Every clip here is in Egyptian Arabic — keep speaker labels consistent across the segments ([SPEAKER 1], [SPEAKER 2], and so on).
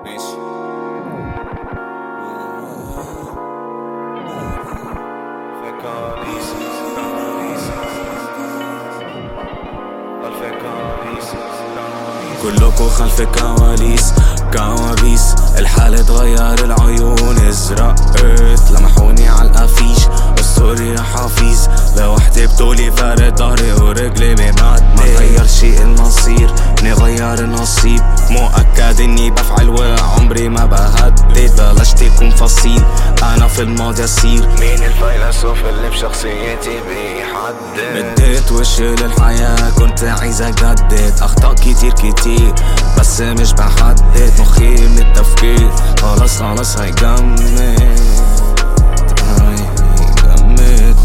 [SPEAKER 1] ماشي كلكو خلف كواليس كوابيس الحال اتغير العيون ازرقت لمحوني على الافيش السوري يا حفيظ لوحدي بطولي فارد ظهري ورجلي بمعدني ما غير شي المصير اني غير النصيب مؤكد اني بفعل وعمري ما بهدد بلشت يكون فصيل انا في الماضي اسير
[SPEAKER 2] مين الفيلسوف اللي بشخصيتي بيحدد
[SPEAKER 1] مديت وشي للحياة كنت عايز اجدد اخطاء كتير كتير بس مش بحدد مخي من التفكير خلاص خلاص هيجمد هيجمد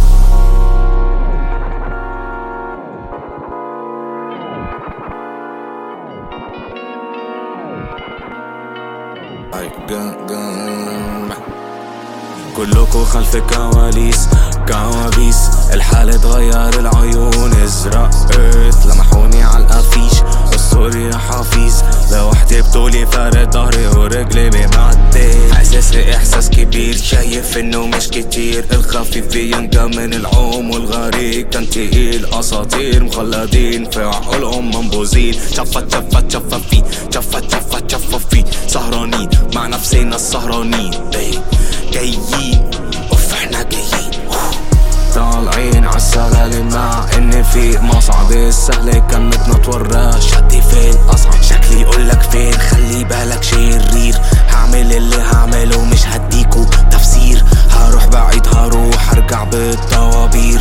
[SPEAKER 1] هيجمد كلكو خلف كواليس كوابيس الحال اتغير العيون ازرقت لمحوني على الافيش السوري يا حفيظ لوحدي بطولي فارد ظهري ورجلي بمعدي احساسي احساس كبير شايف انه مش كتير الخفيف بينجى من العوم والغريق كان تقيل اساطير مخلدين في عقولهم منبوذين شفت شفت شفت في شفت شفت شفت في سهرانين مع نفسنا السهرانين إيه، جايين اوف احنا جايين طالعين عالسلالم مع ان في مصعد السهل كان متنطور شدي فين اصعب شكلي يقولك فين خلي بالك شرير هعمل اللي هعمله مش هديكوا تفسير هروح بعيد هروح ارجع بالطوابير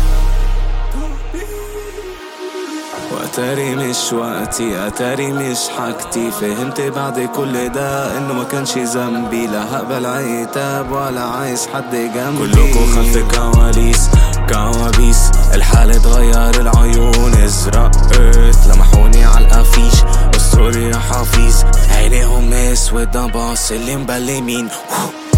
[SPEAKER 1] واتاري مش وقتي اتاري مش حاجتي فهمت بعد كل ده انه ما كانش ذنبي لا هقبل عتاب ولا عايز حد جنبي كلكو خلف كواليس كوابيس الحال اتغير العيون ازرقت لمحوني على الافيش السوري يا حفيظ عينيهم اسود باص اللي مبلمين